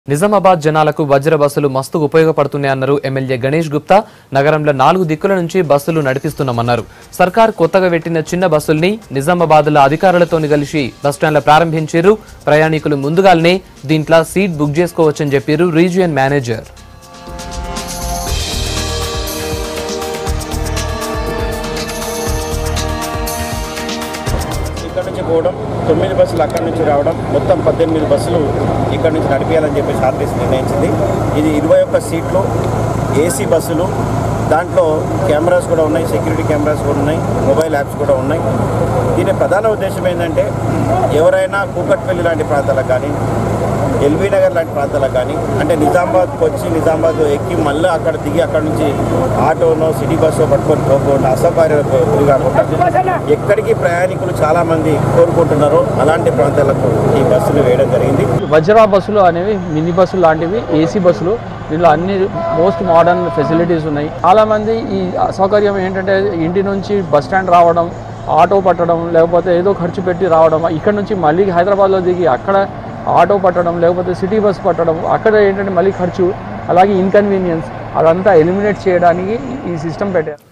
నిజామాబాద్ జనాలకు వజ్ర బస్సులు మస్తు ఉపయోగపడుతున్నాయన్నారు ఎమ్మెల్యే గణేష్ గుప్తా నగరంలో నాలుగు దిక్కుల నుంచి బస్సులు నడిపిస్తున్నామన్నారు సర్కార్ కొత్తగా పెట్టిన చిన్న బస్సుల్ని నిజామాబాద్ల అధికారులతో కలిసి బస్టాండ్ల ప్రారంభించారు ప్రయాణికులు ముందుగానే దీంట్లో సీట్ బుక్ చేసుకోవచ్చని చెప్పారు రీజియన్ మేనేజర్ ఇక్కడ నుంచి పోవడం తొమ్మిది బస్సులు అక్కడి నుంచి రావడం మొత్తం పద్దెనిమిది బస్సులు ఇక్కడ నుంచి నడిపించాలని చెప్పేసి ఆర్టీసీ నిర్ణయించింది ఇది ఇరవై ఒక్క సీట్లు ఏసీ బస్సులు దాంట్లో కెమెరాస్ కూడా ఉన్నాయి సెక్యూరిటీ కెమెరాస్ కూడా ఉన్నాయి మొబైల్ యాప్స్ కూడా ఉన్నాయి దీని ప్రధాన ఉద్దేశం ఏంటంటే ఎవరైనా కూకట్పల్లి లాంటి ప్రాంతాలకు కానీ ఎల్బీ నగర్ లాంటి ప్రాంతాలకు కానీ అంటే నిజామాబాద్కి వచ్చి నిజామాబాద్ ఎక్కి మళ్ళీ అక్కడ దిగి అక్కడ నుంచి ఆటోనో సిటీ బస్సో పట్టుకొని పోకుండా అసౌకర్యాలకు గురి కాకుండా ఎక్కడికి ప్రయాణికులు చాలామంది కోరుకుంటున్నారో అలాంటి ప్రాంతాలకు ఈ బస్సులు వేయడం జరిగింది వజ్రా బస్సులు అనేవి మినీ బస్సులు లాంటివి ఏసీ బస్సులు దీనిలో అన్ని మోస్ట్ మోడర్న్ ఫెసిలిటీస్ ఉన్నాయి చాలామంది ఈ అసౌకర్యం ఏంటంటే ఇంటి నుంచి బస్ స్టాండ్ రావడం ఆటో పట్టడం లేకపోతే ఏదో ఖర్చు పెట్టి రావడం ఇక్కడ నుంచి మళ్ళీ హైదరాబాద్లో దిగి అక్కడ ఆటో పట్టడం లేకపోతే సిటీ బస్ పట్టడం అక్కడ ఏంటంటే మళ్ళీ ఖర్చు అలాగే ఇన్కన్వీనియన్స్ అదంతా ఎలిమినేట్ చేయడానికి ఈ సిస్టమ్ పెట్టారు